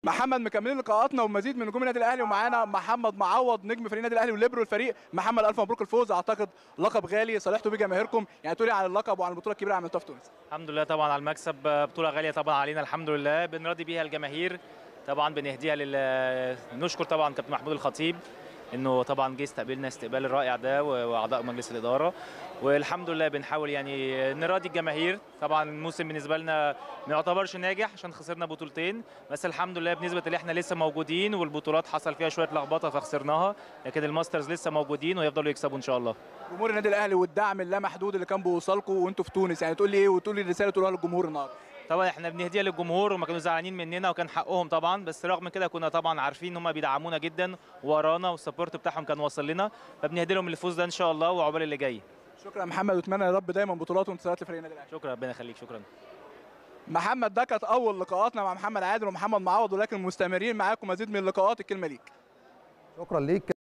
محمد مكملين لقاءاتنا ومزيد من نجوم النادي الاهلي ومعانا محمد معوض نجم فريق النادي الاهلي وليبرو الفريق محمد الف مبروك الفوز اعتقد لقب غالي صالحتوا بيه جماهيركم يعني تقولي عن اللقب وعن البطوله الكبيره عملتوها في تونس الحمد لله طبعا على المكسب بطوله غاليه طبعا علينا الحمد لله بنراضي بيها الجماهير طبعا بنهديها لل نشكر طبعا كابتن محمود الخطيب انه طبعا جه استقبلنا استقبال الرائع ده واعضاء مجلس الاداره والحمد لله بنحاول يعني نراضي الجماهير طبعا الموسم بالنسبه لنا ما يعتبرش ناجح عشان خسرنا بطولتين بس الحمد لله بنسبه اللي احنا لسه موجودين والبطولات حصل فيها شويه لخبطه فخسرناها لكن الماسترز لسه موجودين ويفضلوا يكسبوا ان شاء الله جمهور النادي الاهلي والدعم اللامحدود اللي كان بيوصلكم وانتوا في تونس يعني تقول لي ايه وتقول لي الرساله تقولها للجمهور النهارده طبعا احنا بنهديها للجمهور وما كانوا زعلانين مننا وكان حقهم طبعا بس رغم كده كنا طبعا عارفين ان هم بيدعمونا جدا ورانا والسبورت بتاعهم كان واصل لنا فبنهدي لهم الفوز ده ان شاء الله وعقبال اللي جاي شكرا يا محمد واتمنى يا رب دايما بطولات وانتصارات لفريق النادي الاهلي شكرا ربنا يخليك شكرا محمد ده كانت اول لقاءاتنا مع محمد عادل ومحمد معوض ولكن مستمرين معاكم مزيد من اللقاءات الكلمه ليك شكرا ليك